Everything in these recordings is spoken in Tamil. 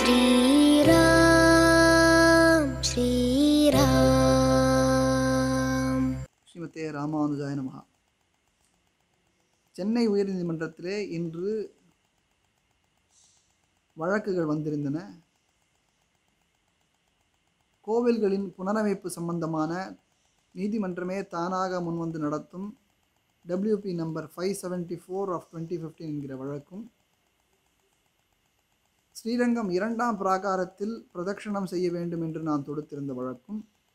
ஸ்ரீராம் ஸ்ரீராம் ஸ்ரீமதே ராமானுஜாய நமஹா சென்னை உயர்நீதிமன்றத்திலே இன்று வழக்குகள் வந்திருந்தன கோவில்களின் புனரமைப்பு சம்பந்தமான நீதிமன்றமே தானாக முன்வந்து நடத்தும் WP number five seventy four of twenty fifteen என்கிற வழக்கும் ஸ்ரீரங்கம் இரண்டாம் பிராகாரத்தில் பிரதட்சணம் செய்ய வேண்டும் என்று நான் தொடுத்திருந்த வழக்கும்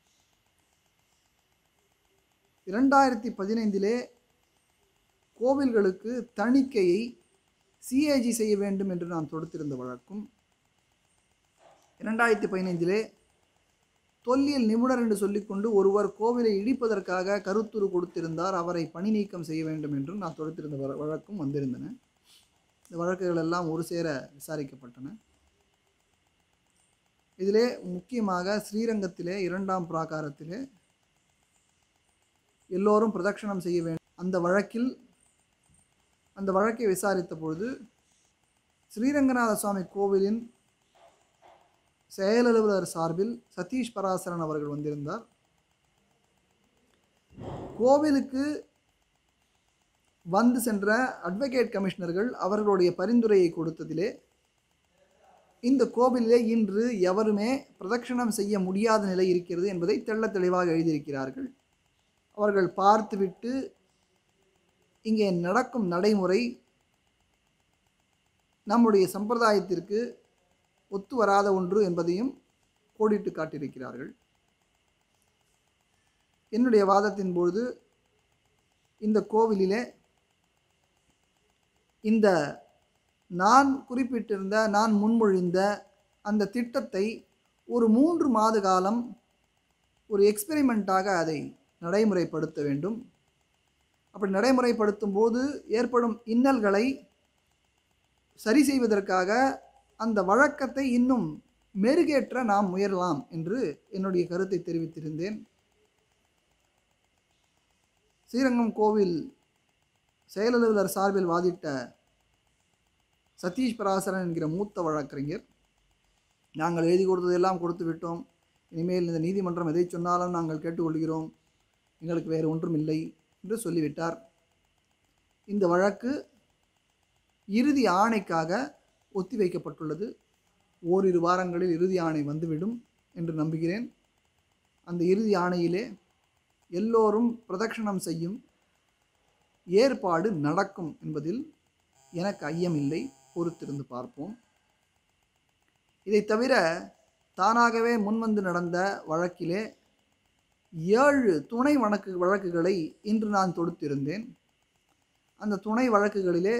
இரண்டாயிரத்தி பதினைந்திலே கோவில்களுக்கு தணிக்கையை சிஏஜி செய்ய வேண்டும் என்று நான் தொடுத்திருந்த வழக்கும் இரண்டாயிரத்தி பதினைந்திலே தொல்லியல் நிபுணர் என்று சொல்லிக்கொண்டு ஒருவர் கோவிலை இடிப்பதற்காக கருத்துரு கொடுத்திருந்தார் அவரை பணி நீக்கம் செய்ய வேண்டும் என்று நான் தொடுத்திருந்த வழ- வழக்கும் வந்திருந்தன இந்த வழக்குகள் எல்லாம் ஒரு சேர விசாரிக்கப்பட்டன இதிலே முக்கியமாக ஸ்ரீரங்கத்திலே இரண்டாம் பிராகாரத்திலே எல்லோரும் பிரதட்சணம் செய்ய வேண்டும் அந்த வழக்கில் அந்த வழக்கை விசாரித்த பொழுது ஸ்ரீரங்கநாத சுவாமி கோவிலின் செயலலுவலர் சார்பில் சதீஷ் பராசரன் அவர்கள் வந்திருந்தார் கோவிலுக்கு வந்து சென்ற அட்வொகேட் கமிஷனர்கள் அவர்களுடைய பரிந்துரையை கொடுத்ததிலே இந்த கோவிலிலே இன்று எவருமே பிரதட்சணம் செய்ய முடியாத நிலை இருக்கிறது என்பதை தெள்ளத் தெளிவாக எழுதியிருக்கிறார்கள் அவர்கள் பார்த்துவிட்டு இங்கே நடக்கும் நடைமுறை நம்முடைய சம்பிரதாயத்திற்கு ஒத்து வராத ஒன்று என்பதையும் கோடிட்டு காட்டியிருக்கிறார்கள் என்னுடைய வாதத்தின் பொழுது இந்த கோவிலிலே இந்த நான் குறிப்பிட்டிருந்த நான் முன்மொழிந்த அந்த திட்டத்தை ஒரு மூன்று மாத காலம் ஒரு எக்ஸ்பெரிமெண்ட்டாக அதை நடைமுறைப்படுத்த வேண்டும் அப்படி நடைமுறைப்படுத்தும் போது ஏற்படும் இன்னல்களை சரி செய்வதற்காக அந்த வழக்கத்தை இன்னும் மெருகேற்ற நாம் முயறலாம் என்று என்னுடைய கருத்தை தெரிவித்திருந்தேன் ஸ்ரீரங்கம் கோவில் செயலலுவலர் சார்பில் வாதிட்ட சதீஷ் பராசரன் என்கிற மூத்த வழக்கறிஞர் நாங்கள் எழுதி கொடுத்ததெல்லாம் கொடுத்து விட்டோம் இனிமேல் இந்த நீதிமன்றம் எதை சொன்னாலும் நாங்கள் கேட்டுக்கொள்கிறோம் எங்களுக்கு வேறு ஒன்றும் இல்லை என்று சொல்லிவிட்டார் இந்த வழக்கு இறுதி ஆணைக்காக ஒத்திவைக்கப்பட்டுள்ளது ஓரிரு வாரங்களில் இறுதி ஆணை வந்துவிடும் என்று நம்புகிறேன் அந்த இறுதி ஆணையிலே எல்லோரும் பிரதட்சணம் செய்யும் ஏற்பாடு நடக்கும் என்பதில் எனக்கு ஐயமில்லை பொறுத்திருந்து பார்ப்போம் இதை தவிர தானாகவே முன்வந்து நடந்த வழக்கிலே ஏழு துணை வழக்கு வழக்குகளை இன்று நான் தொடுத்திருந்தேன் அந்த துணை வழக்குகளிலே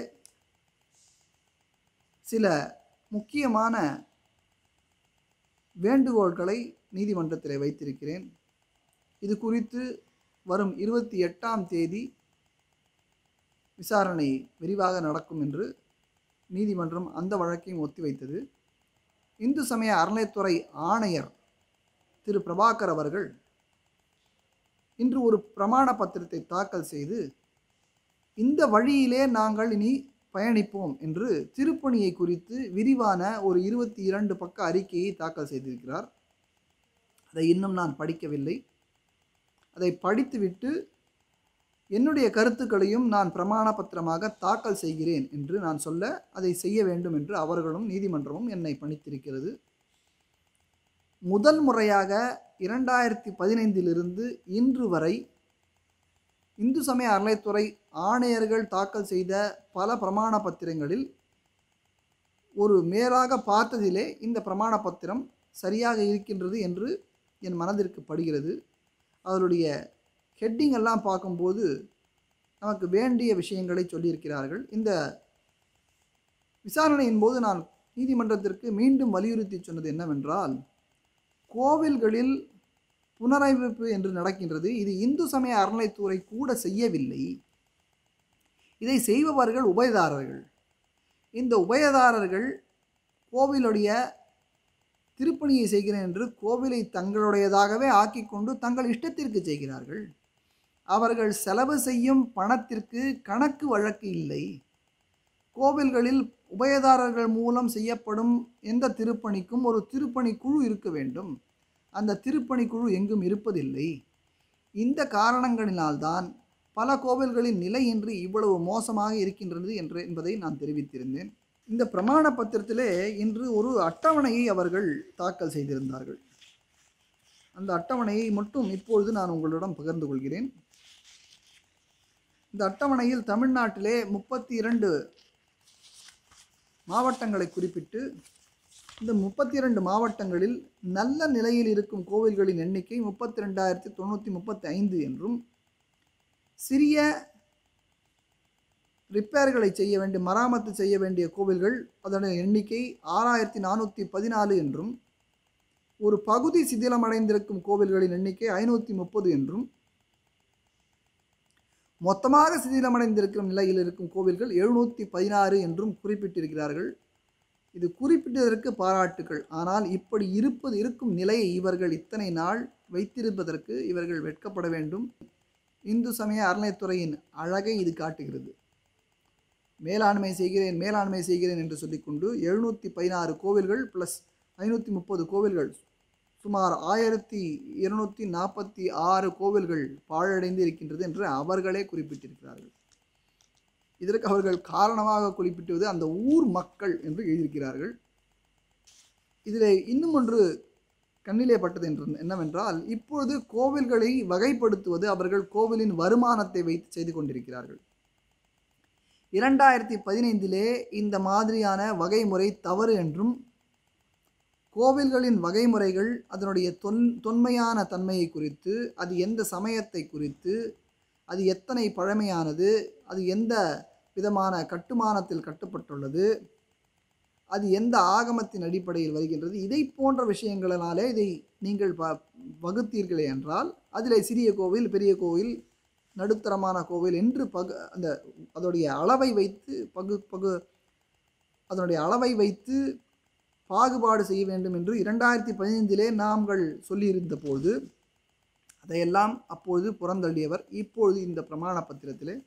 சில முக்கியமான வேண்டுகோள்களை நீதிமன்றத்தில் வைத்திருக்கிறேன் இது குறித்து வரும் இருபத்தி எட்டாம் தேதி விசாரணை விரிவாக நடக்கும் என்று நீதிமன்றம் அந்த வழக்கையும் ஒத்திவைத்தது இந்து சமய அறநிலைத்துறை ஆணையர் திரு பிரபாகர் அவர்கள் இன்று ஒரு பிரமாண பத்திரத்தை தாக்கல் செய்து இந்த வழியிலே நாங்கள் இனி பயணிப்போம் என்று திருப்பணியை குறித்து விரிவான ஒரு இருபத்தி இரண்டு பக்க அறிக்கையை தாக்கல் செய்திருக்கிறார் அதை இன்னும் நான் படிக்கவில்லை அதை படித்துவிட்டு என்னுடைய கருத்துக்களையும் நான் பிரமாண பத்திரமாக தாக்கல் செய்கிறேன் என்று நான் சொல்ல அதை செய்ய வேண்டும் என்று அவர்களும் நீதிமன்றமும் என்னை பணித்திருக்கிறது முதல் முறையாக இரண்டாயிரத்தி பதினைந்திலிருந்து இன்று வரை இந்து சமய அறநிலைத்துறை ஆணையர்கள் தாக்கல் செய்த பல பிரமாண பத்திரங்களில் ஒரு மேலாக பார்த்ததிலே இந்த பிரமாண பத்திரம் சரியாக இருக்கின்றது என்று என் மனதிற்கு படுகிறது அதனுடைய ஹெட்டிங் எல்லாம் பார்க்கும்போது நமக்கு வேண்டிய விஷயங்களை சொல்லியிருக்கிறார்கள் இந்த விசாரணையின் போது நான் நீதிமன்றத்திற்கு மீண்டும் வலியுறுத்தி சொன்னது என்னவென்றால் கோவில்களில் புனரமைப்பு என்று நடக்கின்றது இது இந்து சமய அறநிலைத்துறை கூட செய்யவில்லை இதை செய்பவர்கள் உபயதாரர்கள் இந்த உபயதாரர்கள் கோவிலுடைய திருப்பணியை செய்கிறேன் என்று கோவிலை தங்களுடையதாகவே ஆக்கிக்கொண்டு தங்கள் இஷ்டத்திற்கு செய்கிறார்கள் அவர்கள் செலவு செய்யும் பணத்திற்கு கணக்கு வழக்கு இல்லை கோவில்களில் உபயதாரர்கள் மூலம் செய்யப்படும் எந்த திருப்பணிக்கும் ஒரு திருப்பணி குழு இருக்க வேண்டும் அந்த திருப்பணி குழு எங்கும் இருப்பதில்லை இந்த காரணங்களினால்தான் பல கோவில்களின் நிலை இன்று இவ்வளவு மோசமாக இருக்கின்றது என்று என்பதை நான் தெரிவித்திருந்தேன் இந்த பிரமாண பத்திரத்திலே இன்று ஒரு அட்டவணையை அவர்கள் தாக்கல் செய்திருந்தார்கள் அந்த அட்டவணையை மட்டும் இப்பொழுது நான் உங்களிடம் பகிர்ந்து கொள்கிறேன் இந்த அட்டவணையில் தமிழ்நாட்டிலே முப்பத்தி இரண்டு மாவட்டங்களை குறிப்பிட்டு இந்த முப்பத்தி இரண்டு மாவட்டங்களில் நல்ல நிலையில் இருக்கும் கோவில்களின் எண்ணிக்கை முப்பத்தி ரெண்டாயிரத்தி தொண்ணூற்றி முப்பத்தி ஐந்து என்றும் சிறிய ரிப்பேர்களை செய்ய வேண்டிய மராமத்து செய்ய வேண்டிய கோவில்கள் அதனுடைய எண்ணிக்கை ஆறாயிரத்தி நானூற்றி பதினாலு என்றும் ஒரு பகுதி சிதிலமடைந்திருக்கும் கோவில்களின் எண்ணிக்கை ஐநூற்றி முப்பது என்றும் மொத்தமாக சிதிலமடைந்திருக்கும் நிலையில் இருக்கும் கோவில்கள் எழுநூற்றி பதினாறு என்றும் குறிப்பிட்டிருக்கிறார்கள் இது குறிப்பிட்டதற்கு பாராட்டுகள் ஆனால் இப்படி இருப்பது இருக்கும் நிலையை இவர்கள் இத்தனை நாள் வைத்திருப்பதற்கு இவர்கள் வெட்கப்பட வேண்டும் இந்து சமய அறநிலைத்துறையின் அழகை இது காட்டுகிறது மேலாண்மை செய்கிறேன் மேலாண்மை செய்கிறேன் என்று சொல்லிக்கொண்டு எழுநூற்றி பதினாறு கோவில்கள் ப்ளஸ் ஐநூற்றி முப்பது கோவில்கள் சுமார் ஆயிரத்தி இருநூற்றி நாற்பத்தி ஆறு கோவில்கள் பாழடைந்து இருக்கின்றது என்று அவர்களே குறிப்பிட்டிருக்கிறார்கள் இதற்கு அவர்கள் காரணமாக குறிப்பிட்டுவது அந்த ஊர் மக்கள் என்று எழுதியிருக்கிறார்கள் இதில் இன்னும் ஒன்று கண்ணிலே பட்டது என்று என்னவென்றால் இப்பொழுது கோவில்களை வகைப்படுத்துவது அவர்கள் கோவிலின் வருமானத்தை வைத்து செய்து கொண்டிருக்கிறார்கள் இரண்டாயிரத்தி பதினைந்திலே இந்த மாதிரியான வகைமுறை தவறு என்றும் கோவில்களின் வகைமுறைகள் அதனுடைய தொன் தொன்மையான தன்மையை குறித்து அது எந்த சமயத்தை குறித்து அது எத்தனை பழமையானது அது எந்த விதமான கட்டுமானத்தில் கட்டப்பட்டுள்ளது அது எந்த ஆகமத்தின் அடிப்படையில் வருகின்றது இதை போன்ற விஷயங்களினாலே இதை நீங்கள் ப வகுத்தீர்களே என்றால் அதில் சிறிய கோவில் பெரிய கோவில் நடுத்தரமான கோவில் என்று பகு அந்த அதோடைய அளவை வைத்து பகு பகு அதனுடைய அளவை வைத்து பாகுபாடு செய்ய வேண்டும் என்று இரண்டாயிரத்தி பதினைந்திலே நாங்கள் சொல்லியிருந்த போது அதையெல்லாம் அப்பொழுது புறந்தள்ளியவர் இப்பொழுது இந்த பிரமாண பத்திரத்திலே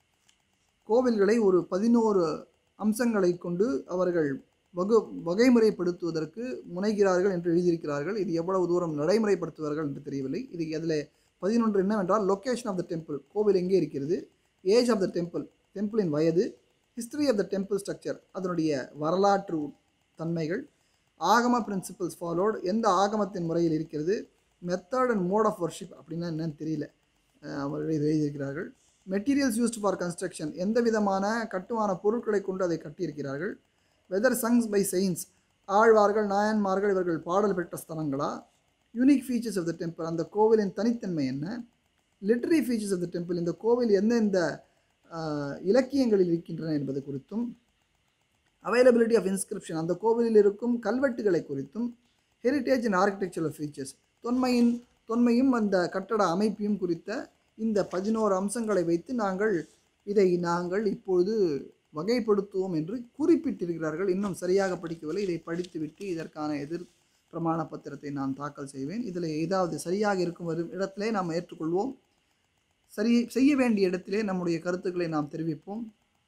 கோவில்களை ஒரு பதினோரு அம்சங்களை கொண்டு அவர்கள் வகு வகைமுறைப்படுத்துவதற்கு முனைகிறார்கள் என்று எழுதியிருக்கிறார்கள் இது எவ்வளவு தூரம் நடைமுறைப்படுத்துவார்கள் என்று தெரியவில்லை இது அதில் பதினொன்று என்னவென்றால் லொக்கேஷன் ஆஃப் த டெம்பிள் கோவில் எங்கே இருக்கிறது ஏஜ் ஆஃப் த டெம்பிள் டெம்பிளின் வயது history of the temple structure அதனுடைய வரலாற்று தன்மைகள் ஆகம பிரின்சிபல்ஸ் ஃபாலோடு எந்த ஆகமத்தின் முறையில் இருக்கிறது method and mode of worship அப்படின்னா என்னன்னு தெரியல அஹ் அவர்கள் இது எழுதியிருக்கிறார்கள் மெட்டீரியல்ஸ் யூஸ்ட் ஃபார் கன்ஸ்ட்ரக்ஷன் எந்த விதமான கட்டுமான பொருட்களை கொண்டு அதை கட்டியிருக்கிறார்கள் வெதர் சங்ஸ் பை செயின்ஸ் ஆழ்வார்கள் நாயன்மார்கள் இவர்கள் பாடல் பெற்ற ஸ்தலங்களா unique features of the temple அந்த கோவிலின் தனித்தன்மை என்ன literary features of the temple இந்த கோவில் எந்தெந்த ஆஹ், இலக்கியங்களில் இருக்கின்றன என்பது குறித்தும் அவைலபிலிட்டி ஆஃப் இன்ஸ்கிரிப்ஷன் அந்த கோவிலில் இருக்கும் கல்வெட்டுகளை குறித்தும் ஹெரிட்டேஜ் அண்ட் ஆர்கிடெக்சரல் ஃபீச்சர்ஸ் தொன்மையின் தொன்மையும் அந்த கட்டட அமைப்பையும் குறித்த இந்த பதினோரு அம்சங்களை வைத்து நாங்கள் இதை நாங்கள் இப்பொழுது வகைப்படுத்துவோம் என்று குறிப்பிட்டிருக்கிறார்கள் இன்னும் சரியாக படிக்கவில்லை இதை படித்துவிட்டு இதற்கான எதிர் பிரமாண பத்திரத்தை நான் தாக்கல் செய்வேன் இதில் ஏதாவது சரியாக இருக்கும் ஒரு இடத்திலே நாம் ஏற்றுக்கொள்வோம் சரி செய்ய வேண்டிய இடத்திலே நம்முடைய கருத்துக்களை நாம் தெரிவிப்போம்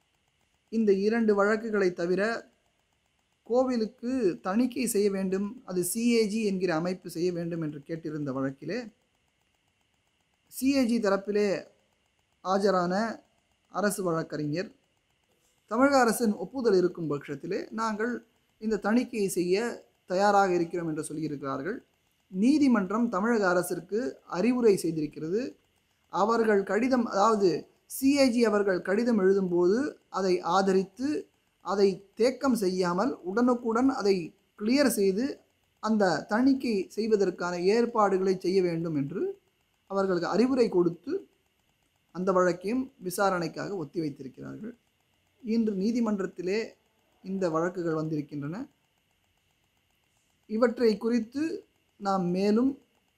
இந்த இரண்டு வழக்குகளை தவிர கோவிலுக்கு தணிக்கை செய்ய வேண்டும் அது சிஏஜி என்கிற அமைப்பு செய்ய வேண்டும் என்று கேட்டிருந்த வழக்கிலே சிஏஜி தரப்பிலே ஆஜரான அரசு வழக்கறிஞர் தமிழக அரசின் ஒப்புதல் இருக்கும் பட்சத்திலே நாங்கள் இந்த தணிக்கையை செய்ய தயாராக இருக்கிறோம் என்று சொல்லியிருக்கிறார்கள் நீதிமன்றம் தமிழக அரசிற்கு அறிவுரை செய்திருக்கிறது அவர்கள் கடிதம் அதாவது சிஏஜி அவர்கள் கடிதம் எழுதும்போது அதை ஆதரித்து அதை தேக்கம் செய்யாமல் உடனுக்குடன் அதை கிளியர் செய்து அந்த தணிக்கை செய்வதற்கான ஏற்பாடுகளை செய்ய வேண்டும் என்று அவர்களுக்கு அறிவுரை கொடுத்து அந்த வழக்கையும் விசாரணைக்காக ஒத்தி வைத்திருக்கிறார்கள் இன்று நீதிமன்றத்திலே இந்த வழக்குகள் வந்திருக்கின்றன இவற்றை குறித்து நாம் மேலும்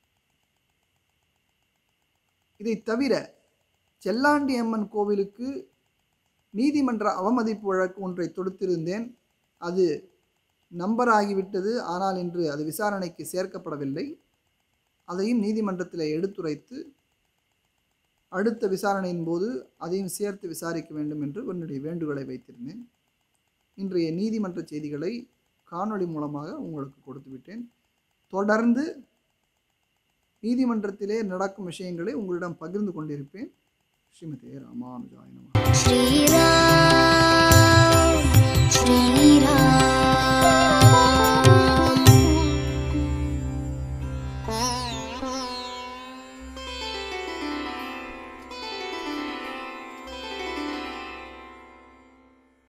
இதை தவிர செல்லாண்டி அம்மன் கோவிலுக்கு நீதிமன்ற அவமதிப்பு வழக்கு ஒன்றை தொடுத்திருந்தேன் அது நம்பர் ஆகிவிட்டது ஆனால் இன்று அது விசாரணைக்கு சேர்க்கப்படவில்லை அதையும் நீதிமன்றத்தில் எடுத்துரைத்து அடுத்த விசாரணையின் போது அதையும் சேர்த்து விசாரிக்க வேண்டும் என்று என்னுடைய வேண்டுகோளை வைத்திருந்தேன் இன்றைய நீதிமன்ற செய்திகளை காணொளி மூலமாக உங்களுக்கு கொடுத்து விட்டேன் தொடர்ந்து நீதிமன்றத்திலே நடக்கும் விஷயங்களை உங்களிடம் பகிர்ந்து கொண்டிருப்பேன் ஸ்ரீமதே ராமானுஜாய நமः श्रीराम